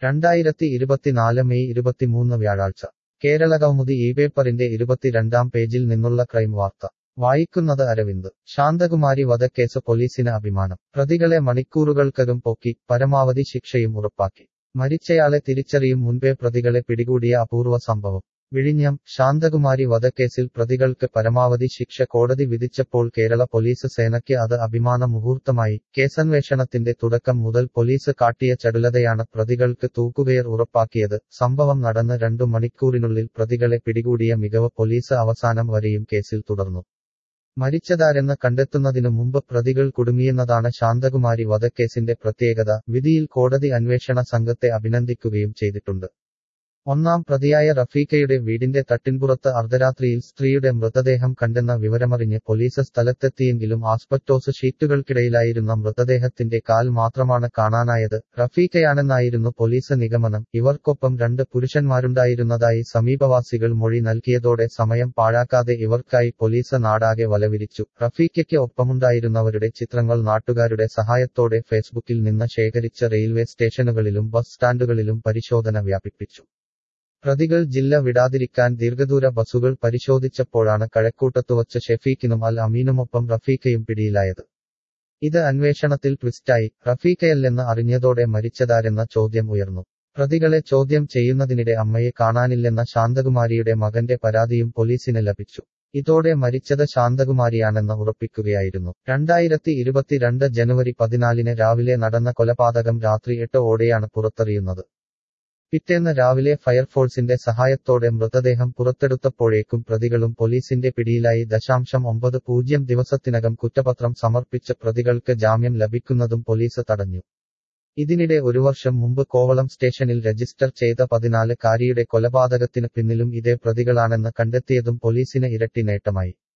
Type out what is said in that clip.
രണ്ടായിരത്തി ഇരുപത്തിനാല് മെയ് ഇരുപത്തിമൂന്ന് വ്യാഴാഴ്ച കേരളകൗമുദി ഈ പേപ്പറിന്റെ ഇരുപത്തിരണ്ടാം പേജിൽ നിന്നുള്ള ക്രൈം വാർത്ത വായിക്കുന്നത് അരവിന്ദ് ശാന്തകുമാരി വധക്കേസ് പോലീസിന് അഭിമാനം പ്രതികളെ മണിക്കൂറുകൾക്കകം പൊക്കി പരമാവധി ശിക്ഷയും ഉറപ്പാക്കി മരിച്ചയാളെ തിരിച്ചറിയും മുൻപേ പ്രതികളെ പിടികൂടിയ അപൂർവ സംഭവം വിഴിഞ്ഞം ശാന്തകുമാരി വധക്കേസിൽ പ്രതികൾക്ക് പരമാവധി ശിക്ഷ കോടതി വിധിച്ചപ്പോൾ കേരള പോലീസ് സേനയ്ക്ക് അത് അഭിമാന മുഹൂർത്തമായി കേസന്വേഷണത്തിന്റെ തുടക്കം മുതൽ പോലീസ് കാട്ടിയ ചടുലതയാണ് പ്രതികൾക്ക് തൂക്കുകയർ ഉറപ്പാക്കിയത് സംഭവം നടന്ന് രണ്ടു മണിക്കൂറിനുള്ളിൽ പ്രതികളെ പിടികൂടിയ മികവ് പോലീസ് അവസാനം വരെയും കേസിൽ തുടർന്നു മരിച്ചതാരെന്ന് കണ്ടെത്തുന്നതിനു മുമ്പ് പ്രതികൾ കുടുങ്ങിയെന്നതാണ് ശാന്തകുമാരി വധക്കേസിന്റെ പ്രത്യേകത വിധിയിൽ കോടതി അന്വേഷണ സംഘത്തെ അഭിനന്ദിക്കുകയും ചെയ്തിട്ടുണ്ട് ഒന്നാം പ്രതിയായ റഫീഖയുടെ വീടിന്റെ തട്ടിൻപുറത്ത് അർദ്ധരാത്രിയിൽ സ്ത്രീയുടെ മൃതദേഹം കണ്ടെന്ന വിവരമറിഞ്ഞ് പോലീസ് സ്ഥലത്തെത്തിയെങ്കിലും ആസ്പെക്ടോസ് ഷീറ്റുകൾക്കിടയിലായിരുന്ന മൃതദേഹത്തിന്റെ കാൽ മാത്രമാണ് കാണാനായത് റഫീഖയാണെന്നായിരുന്നു പോലീസ് നിഗമനം ഇവർക്കൊപ്പം രണ്ട് പുരുഷന്മാരുണ്ടായിരുന്നതായി സമീപവാസികൾ മൊഴി നൽകിയതോടെ സമയം പാഴാക്കാതെ ഇവർക്കായി പോലീസ് നാടാകെ വലവിരിച്ചു റഫീഖയ്ക്ക് ഒപ്പമുണ്ടായിരുന്നവരുടെ ചിത്രങ്ങൾ നാട്ടുകാരുടെ സഹായത്തോടെ ഫേസ്ബുക്കിൽ നിന്ന് ശേഖരിച്ച റെയിൽവേ സ്റ്റേഷനുകളിലും ബസ് സ്റ്റാൻഡുകളിലും പരിശോധന വ്യാപിപ്പിച്ചു പ്രതികൾ ജില്ല വിടാതിരിക്കാൻ ദീർഘദൂര ബസുകൾ പരിശോധിച്ചപ്പോഴാണ് കഴക്കൂട്ടത്തുവച്ച് ഷെഫീഖിനും അൽ അമീനുമൊപ്പം റഫീഖയും പിടിയിലായത് ഇത് അന്വേഷണത്തിൽ ട്വിസ്റ്റായി റഫീഖയല്ലെന്ന് അറിഞ്ഞതോടെ മരിച്ചതാരെന്ന ചോദ്യം ഉയർന്നു പ്രതികളെ ചോദ്യം ചെയ്യുന്നതിനിടെ അമ്മയെ കാണാനില്ലെന്ന ശാന്തകുമാരിയുടെ മകന്റെ പരാതിയും പോലീസിന് ലഭിച്ചു ഇതോടെ മരിച്ചത് ശാന്തകുമാരിയാണെന്ന് ഉറപ്പിക്കുകയായിരുന്നു രണ്ടായിരത്തി ഇരുപത്തിരണ്ട് ജനുവരി പതിനാലിന് രാവിലെ നടന്ന കൊലപാതകം രാത്രി എട്ട് ഓടെയാണ് പുറത്തറിയുന്നത് പിറ്റേന്ന് രാവിലെ ഫയർഫോഴ്സിന്റെ സഹായത്തോടെ മൃതദേഹം പുറത്തെടുത്തപ്പോഴേക്കും പ്രതികളും പോലീസിന്റെ പിടിയിലായി ദശാംശം ഒമ്പത് പൂജ്യം ദിവസത്തിനകം കുറ്റപത്രം സമർപ്പിച്ച പ്രതികൾക്ക് ജാമ്യം ലഭിക്കുന്നതും പോലീസ് തടഞ്ഞു ഇതിനിടെ ഒരു വർഷം മുമ്പ് കോവളം സ്റ്റേഷനിൽ രജിസ്റ്റർ ചെയ്ത പതിനാല് കാരിയുടെ കൊലപാതകത്തിന് പിന്നിലും ഇതേ പ്രതികളാണെന്ന് കണ്ടെത്തിയതും പോലീസിന് ഇരട്ടി നേട്ടമായി